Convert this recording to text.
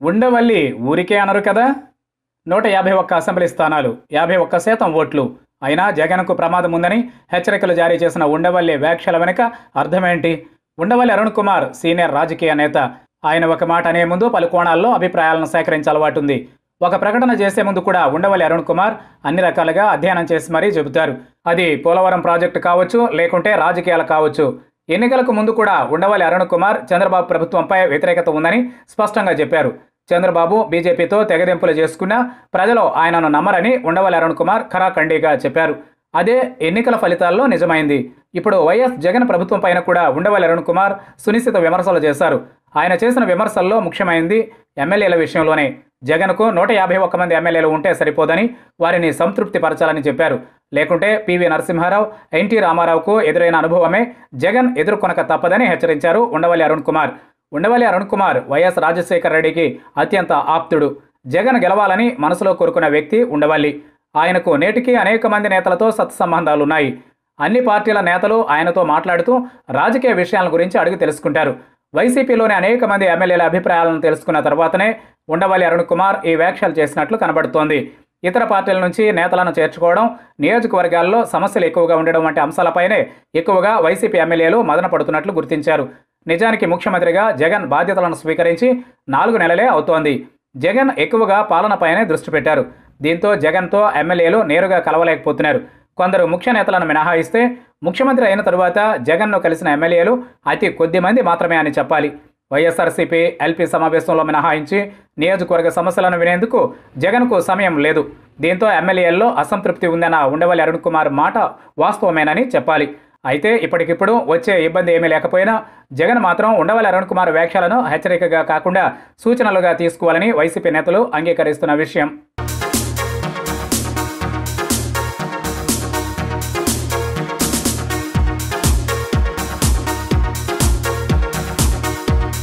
ఉండవల్లి ఊరికే అనరు కదా నూట యాభై ఒక్క అసెంబ్లీ స్థానాలు యాభై ఒక్క శాతం ఓట్లు అయినా జగన్కు ప్రమాదం ఉందని హెచ్చరికలు జారీ చేసిన ఉండవల్లి వ్యాఖ్యల వెనుక అర్థమేంటి ఉండవల్లి అరుణ్ కుమార్ సీనియర్ రాజకీయ నేత ఆయన ఒక మాట అనే ముందు పలు కోణాల్లో అభిప్రాయాలను సేకరించే అలవాటు ఉంది ఒక ప్రకటన చేసే ముందు కూడా ఉండవల్లి అరుణ్ కుమార్ అన్ని రకాలుగా అధ్యయనం చేసి మరీ చెబుతారు అది పోలవరం ప్రాజెక్టు కావచ్చు లేకుంటే రాజకీయాలు కావచ్చు ఎన్నికలకు ముందు కూడా ఉండవల్లి అరుణ్ కుమార్ చంద్రబాబు ప్రభుత్వంపై వ్యతిరేకత ఉందని స్పష్టంగా చెప్పారు చంద్రబాబు బీజేపీతో తెగదెంపులు చేసుకున్నా ప్రజలు ఆయనను నమ్మరని ఉండవల్లి అరుణ్ కుమార్ ఖరాఖండిగా చెప్పారు అదే ఎన్నికల ఫలితాల్లో నిజమైంది ఇప్పుడు వైఎస్ జగన్ ప్రభుత్వం పైన కూడా ఉండవల్లి అరుణ్ కుమార్ సునిశ్చిత విమర్శలు చేశారు ఆయన చేసిన విమర్శల్లో ముఖ్యమైనది ఎమ్మెల్యేల విషయంలోనే జగన్కు నూట యాభై ఒక్క మంది ఎమ్మెల్యేలు ఉంటే సరిపోదని వారిని సంతృప్తి పరచాలని చెప్పారు లేకుంటే పివి నరసింహారావు ఎన్టీ రామారావుకు ఎదురైన అనుభవమే జగన్ ఎదుర్కొనక తప్పదని హెచ్చరించారు ఉండవల్లి అరుణ్ కుమార్ ఉండవల్లి అరుణ్ కుమార్ వైఎస్ రాజశేఖర రెడ్డికి అత్యంత ఆప్తుడు జగన్ గెలవాలని మనసులో కోరుకున్న వ్యక్తి ఉండవల్లి ఆయనకు నేటికి అనేక మంది నేతలతో సత్సంబంధాలున్నాయి అన్ని పార్టీల నేతలు ఆయనతో మాట్లాడుతూ రాజకీయ విషయాల గురించి అడిగి తెలుసుకుంటారు వైసీపీలోని అనేక మంది ఎమ్మెల్యేల అభిప్రాయాలను తెలుసుకున్న తర్వాతనే ఉండవల్లి అరుణ్ కుమార్ ఈ వ్యాఖ్యలు చేసినట్లు కనబడుతోంది ఇతర పార్టీల నుంచి నేతలను చేర్చుకోవడం నియోజకవర్గాల్లో సమస్యలు ఎక్కువగా ఉండడం వంటి అంశాలపైనే ఎక్కువగా వైసీపీ ఎమ్మెల్యేలు మదన పడుతున్నట్లు గుర్తించారు నిజానికి ముఖ్యమంత్రిగా జగన్ బాధ్యతలను స్వీకరించి నాలుగు నెలలే అవుతోంది జగన్ ఎక్కువగా పాలనపైనే దృష్టి పెట్టారు దీంతో జగన్తో ఎమ్మెల్యేలు నేరుగా కలవలేకపోతున్నారు కొందరు ముఖ్య నేతలను మినహాయిస్తే ముఖ్యమంత్రి అయిన తరువాత జగన్ను కలిసిన ఎమ్మెల్యేలు అతి కొద్ది మంది మాత్రమే అని చెప్పాలి వైఎస్ఆర్సీపీ ఎల్పీ సమావేశంలో మినహాయించి నియోజకవర్గ సమస్యలను వినేందుకు జగన్కు సమయం లేదు దీంతో ఎమ్మెల్యేల్లో అసంతృప్తి ఉందన్న ఉండవల్లి అరుణ్ కుమార్ మాట వాస్తవమేనని చెప్పాలి అయితే ఇప్పటికిప్పుడు వచ్చే ఇబ్బంది ఏమీ లేకపోయినా జగన్ మాత్రం ఉండవల్లి అరుణ్ కుమార్ వ్యాఖ్యలను హెచ్చరికగా కాకుండా సూచనలుగా తీసుకోవాలని వైసీపీ నేతలు అంగీకరిస్తున్న విషయం